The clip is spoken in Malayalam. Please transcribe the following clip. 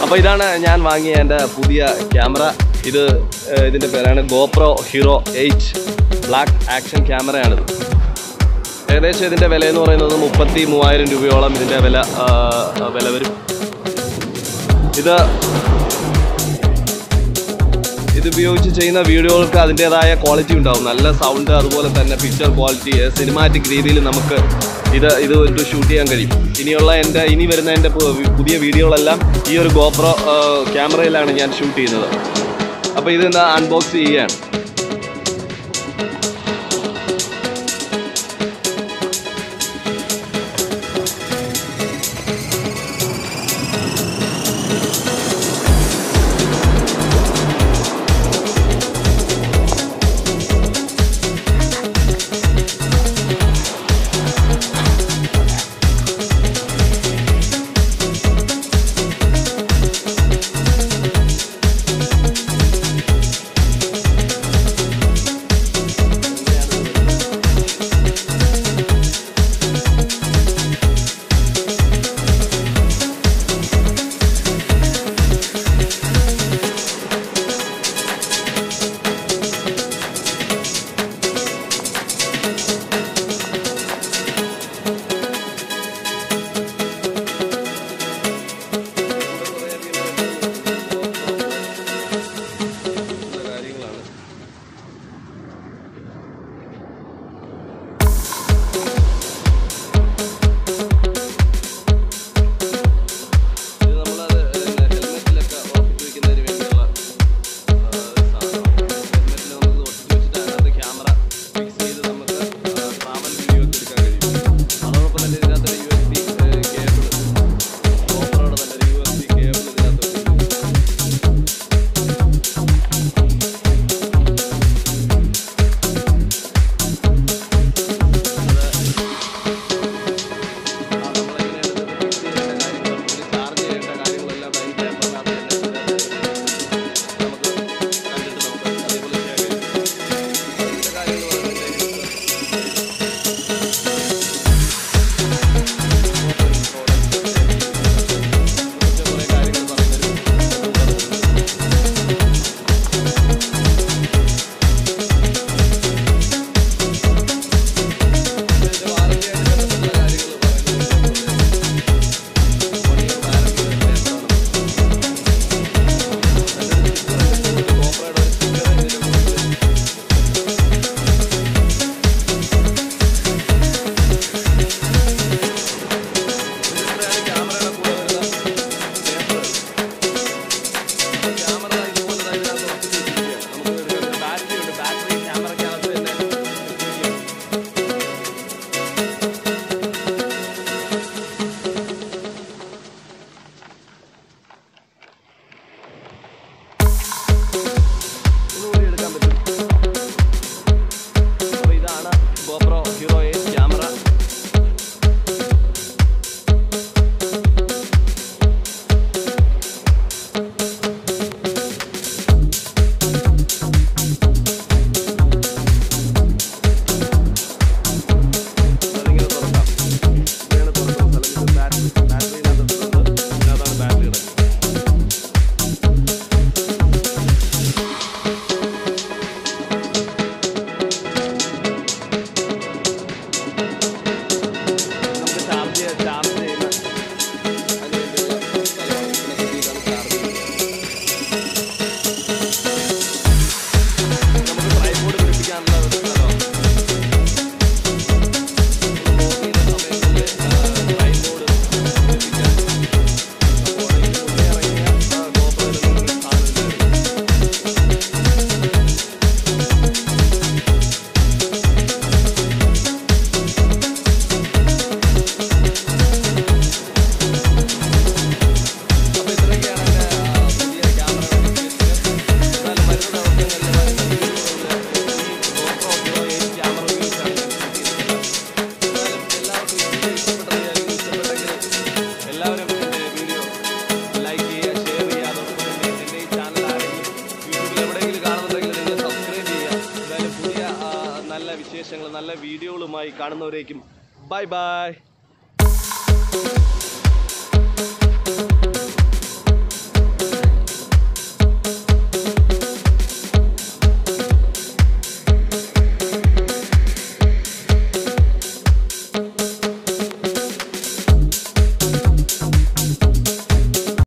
അപ്പോൾ ഇതാണ് ഞാൻ വാങ്ങിയ എൻ്റെ പുതിയ ക്യാമറ ഇത് ഏഹ്, ഇതിൻ്റെ പേരാണ് GoPro Hero eight black action ക്യാമറയാണിത് ഏകദേശം ഇതിൻ്റെ വില എന്ന് പറയുന്നത് മുപ്പത്തി മൂവായിരം രൂപയോളം ഇതിൻ്റെ വില ആ, ആ, വില വരും ഇത് ഇത് ഉപയോഗിച്ച് ചെയ്യുന്ന വീഡിയോകൾക്ക് അതിൻ്റെതായ ക്വാളിറ്റി ഉണ്ടാവും നല്ല സൗണ്ട് അതുപോലെ തന്നെ പിക്ചർ ക്വാളിറ്റി സിനിമാറ്റിക് രീതിയിൽ നമുക്ക് ഇത് ഇത് ഒരു ഷൂട്ട് ചെയ്യാൻ കഴിയും ഇനിയുള്ള എൻ്റെ ഇനി വരുന്ന എൻ്റെ പു- പുതിയ വീഡിയോകളെല്ലാം ഈ ഒരു ഗോപ്രോ ക്യാമറയിലാണ് ഞാൻ ഷൂട്ട് ചെയ്യുന്നത് അപ്പോൾ ഇത് ഇന്ന് അൺബോക്സ് ചെയ്യുകയാണ് കാര്യങ്ങളാണ് ഇത് നമ്മളത് ഹെൽമെറ്റിലൊക്കെ ഉറപ്പിച്ച് വെക്കുന്നതിന് വേണ്ടിയുള്ള ഹെൽമെറ്റിൽ നമുക്ക് ഒട്ടിച്ച് വെച്ചിട്ട് അതിനകത്ത് ക്യാമറ ഫിക്സ് ചെയ്ത് നമുക്ക് ട്രാവൽ വീഡിയോ ഒക്കെ എടുക്കാൻ കഴിയും അതോടൊപ്പം തന്നെ ഇതിനകത്ത് യു എസ് ബി കേബിൾ ഓപ്പറോടെ തന്നെ യു എസ് ബി കേബിൾ ഇതിനകത്ത് വെച്ചിട്ടുണ്ട് ഒന്നുകൂടി എടുക്കാൻ പറ്റും അപ്പോൾ ഇതാണ് GoPro Hero 8 ക്യാമറ അതിങ്ങനെ തുറക്കാം ഇങ്ങനെയാണ് തുറക്കുന്ന സ്ഥലം ഇത് ബാറ്ററി ബാറ്ററിനകത്ത് ഇട്ടിട്ടുണ്ട് ഇതിനകത്താണ് ബാറ്ററി കിടക്കുന്നത് നമുക്ക് ചാർജ് ചാർജ് ചെയ്യുന്ന അതിന് വേണ്ടിയുള്ള സ്ഥലമാണ് ഇവിടെ കെട്ടിയിട്ടാണ് ചാർജ് ചെയ്യുന്നത് നമുക്ക് ട്രൈപോഡ് പിടിപ്പിക്കാനുള്ള ഒരു സ്ഥലമാണ് ട്രൈപോഡ് പിടിപ്പിക്കാൻ അപ്പോൾ ഇതിന് മുന്നേ ഇറങ്ങിയ ഗോപ്രോയിൽ നിന്ന് സാധനം അപ്പോൾ ഇത്രയൊക്കെയാണ് എൻ്റെ ആ, പുതിയ ക്യാമറയുടെ വിശേഷങ്ങൾ എന്നാലും വരുന്ന ദിവസങ്ങളിൽ വരുന്ന വീഡിയോകളിൽ ഈ GoPro Hero 8 ക്യാമറ ഉപയോഗിച്ചാണ് ഞാൻ ഷൂട്ട് ചെയ്യുന്നത് എന്നാലും എല്ലാവർക്കും ഈ വീഡിയോ ഇഷ്ടപ്പെട്ടെന്ന് വിചാരിക്കുന്നു. ഇഷ്ടപ്പെട്ടെങ്കിൽ എല്ലാവരും എൻ്റെ വീഡിയോ ലൈക്ക് ചെയ്യുക ഷെയർ ചെയ്യുക അതോടൊപ്പം തന്നെ എൻ്റെ ഈ ചാനൽ ആരെങ്കിലും യൂട്യൂബിൽ എവിടെയെങ്കിലും കാണുന്നുണ്ടെങ്കിൽ നിങ്ങൾ സബ്സ്ക്രൈബ് ചെയ്യുക എന്തായാലും പുതിയ ആ, നല്ല വിശേഷങ്ങൾ നല്ല വീഡിയോകളുമായി കാണുന്നവരേക്കും ബൈ ബൈ